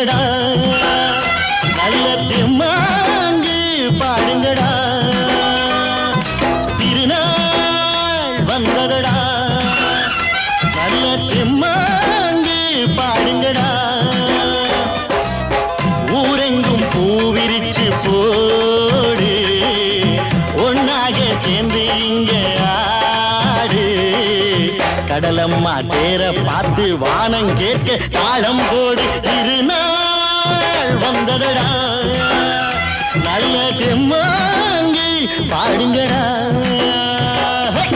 வந்ததடா நல்ல தெம்மாங்கு பாடுங்கடா திருநாள் வந்ததடா நல்ல தெம்மாங்கு பாடுங்கடா ஊரெங்கும் பூவிரிச்சு போடு ஒன்னாக சேர்ந்து இங்க ஆடு கடலம்மா தேர பார்த்து வானம் கேட்க தாளம் போடு திருநாள் வந்ததடா நல்ல தெம்மாங்கி பாடுங்கடா ஹே!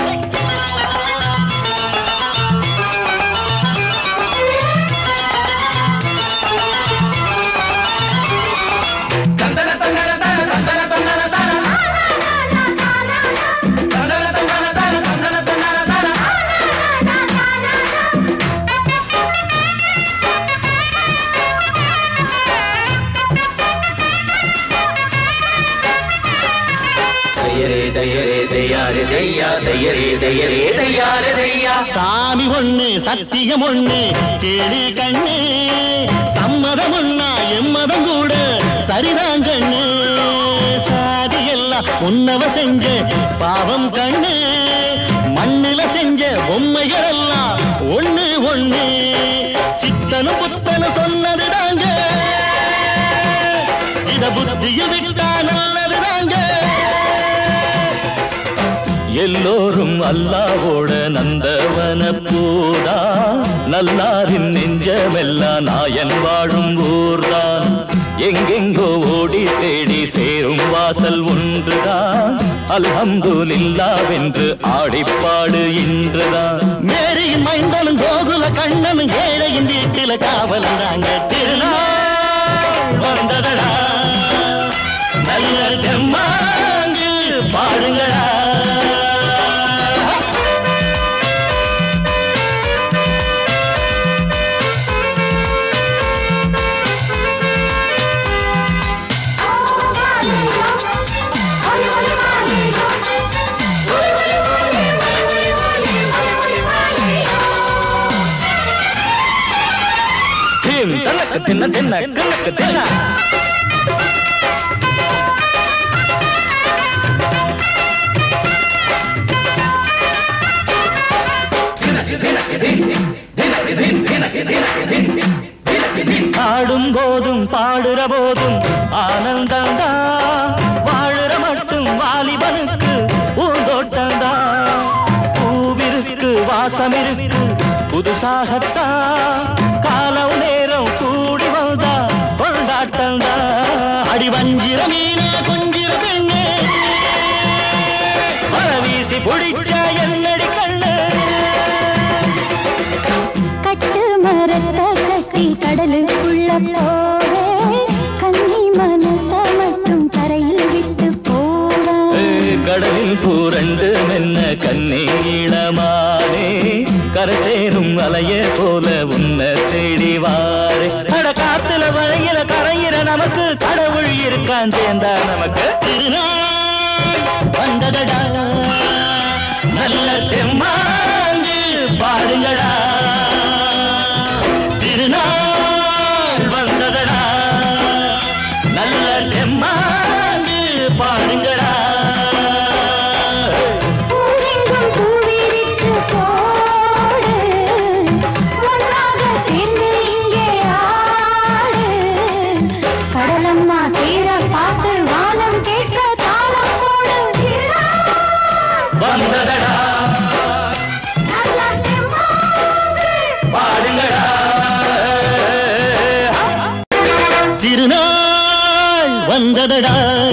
தையரே தையரே தையாரே தையா தையரே தையரே தையாரே தையா சாமி ஒண்ணு சத்தியம் ஒண்ணு கேடு கண்ணு சம்மதம் ஒண்ணா எம்மதம் கூட சரிதான் கண்ணு சாதி எல்லாம் உன்னவ செஞ்ச பாவம் கண்ணு மண்ணுல செஞ்ச பொம்மைகள் எல்லாம் ஒண்ணு ஒண்ணு சித்தனும் புத்தனும் சொன்னது தாங்க இத புத்தியில் விட்டா நல்லது தாங்க எல்லோரும் அல்லாவோட நந்தவன பூதா நல்லாரின் நெஞ்சமெல்லாம் நாயன் வாழும் ஊர்தான் எங்கெங்கோ ஓடி தேடி சேரும் வாசல் ஒன்றுதான் அல்ஹம்துலில்லாவென்று ஆடிப்பாடு இன்றுதான் மேரியின் மைந்தனும் கோகுல கண்ணனும் ஏழையின் வீட்டில காவலும் தாங்க திருநாள் வந்ததடா நல்ல ஜம்மாங்கு பாடுங்களா தின் தனக்கு தின்ன தின்ன கண்ணக்கு தின்ன ஆடும் போதும் பாடுற போதும் ஆனந்தந்தா வாழுற மட்டும் வாலிபனுக்கு பூந்தோட்டந்தா பூவிருக்கு வாசம் இருக்கு புதுசாகத்தான் காலம் நேரம் கூடி வந்தா கொண்டாட்டந்தா அடி வஞ்சிர மீனே கொஞ்சிர பெண்ணே வர வீசி பிடிச்ச என்னடி கண்ணு கட்டு மரத்தை கட்டி கடலுக்குள்ள போவே கன்னி மனச மட்டும் கரையில் விட்டு போவே கடலில் பூரண்டு மென்ன கண்ணீளமானே கரை சேரும் அலைய போல உன்ன தேடி வாரே அட காத்துல வளையில கரையிற நமக்கு கடவுள் இருக்கான் சேர்ந்தா நமக்கு திருநாள் வந்ததடா நல்ல தெம்மாங்கு பாடுங்கடா திருநாள் வந்ததடா நல்ல தெம்மாங்கு பாடுங்கடா பூவெங்கும் பூவிரிச்சு போடு ஒன்றாக சேர்ந்து இங்கே ஆடு கடலம்மா தீர பார்த்து வானம் கேட்க தாளம் போடு வந்ததடா நல்ல தெம்மாங்கு பாடுங்கடா திருநாள் வந்ததடா